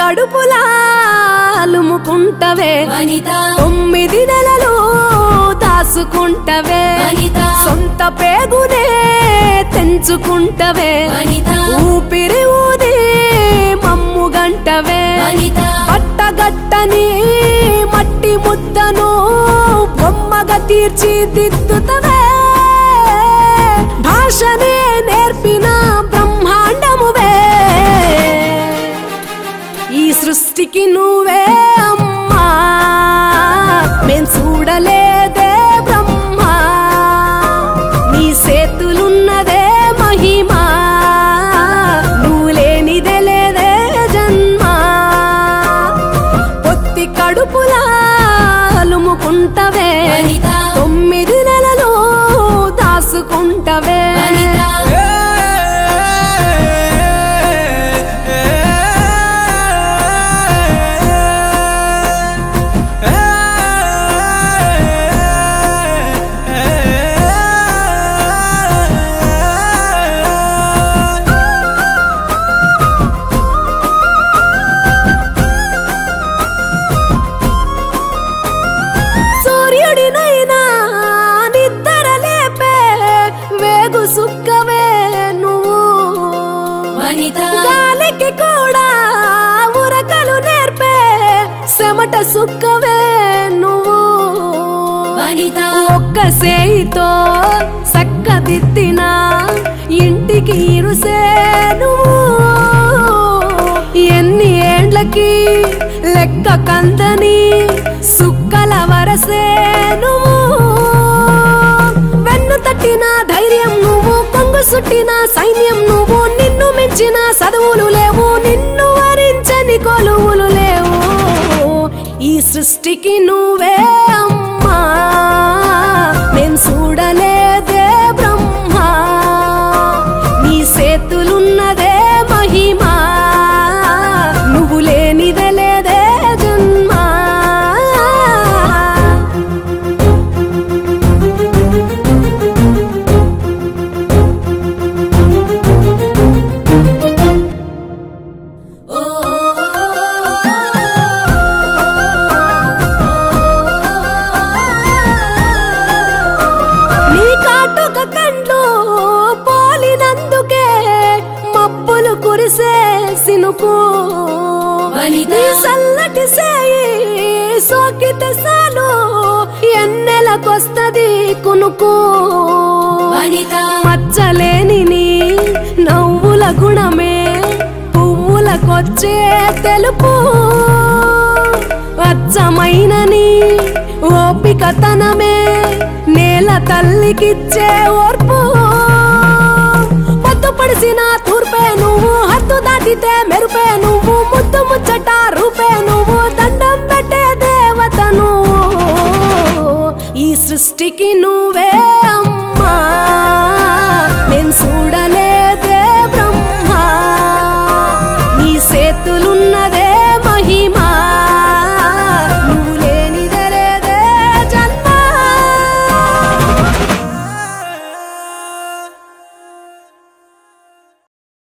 కడుపులా అలుముకుంటవే వనిత తొమ్మిది నెలలు దాసుకుంటవే వనిత సొంత పేగునే తెంచుకుంటవే వనిత ఊపిరి ఊది మమ్ము గంటవే వనిత పట్టగట్టని మట్టి ముద్దను బొమ్మగా తీర్చిదిద్దుతవే భాషనే నేర్పిన బ్రహ్మాండమువే ఈ సృష్టికి నువ్వే అమ్మా మేం చూడలేదే బ్రహ్మ నీ సేతులున్నదే మహిమా నువ్వు లేనిదే లేదే జన్మ పొత్తి కడుపులా అలుముకుంటవే వనిత తొమ్మిది నెలలు దాసుకుంటవే వనిత సూర్యుడినైనా నిద్ర లేపే వేగు సుక్కవే నువ్వు వనిత గాలికి కూడా ఉరకలు నేర్పే చెమట సుక్కవే నువ్వు వనిత ఒక్క సేయితో సక్కదిద్దిన ఇంటికి ఇరుసే నువ్వు ఎన్ని ఏండ్లకి లెక్క కందని సుక్కల వరసే నువ్వు వెన్ను తట్టిన ధైర్యం నువ్వు కొంగు సుట్టిన సైన్యం నువ్వు నిన్ను మించిన చదువులు లేవు నిన్ను వరించని కొలువులు లేవు ఈ సృష్టికి నువ్వే అమ్మా మేం చూడలేదే బ్రహ్మ నీ సేతులున్నదే మహిమా నువ్వు లేనిదే లేదే జన్మ ఓ నీ కాటుక కండ్లు పోలినందుకే మబ్బులు కురిసే సినుకు వనిత నీ సల్లటి సేయి సోకితే సాలు ఎన్నెలకొస్తది కునుకు వనిత మచ్చలేని నీ నవ్వుల గుణమే పువ్వులకొచ్చే తెలుపు అచ్చమైన నీ ఓపికతనమే నేల తల్లికిచ్చే ఓర్పు పొద్దు పడిసిన తూర్పే నువ్వు హద్దు దాటితే మెరుపే నువ్వు ముద్దు ముచ్చట రూపే నువ్వు దండం పెట్టే దేవత నువ్వు ఈ సృష్టికి నువ్వే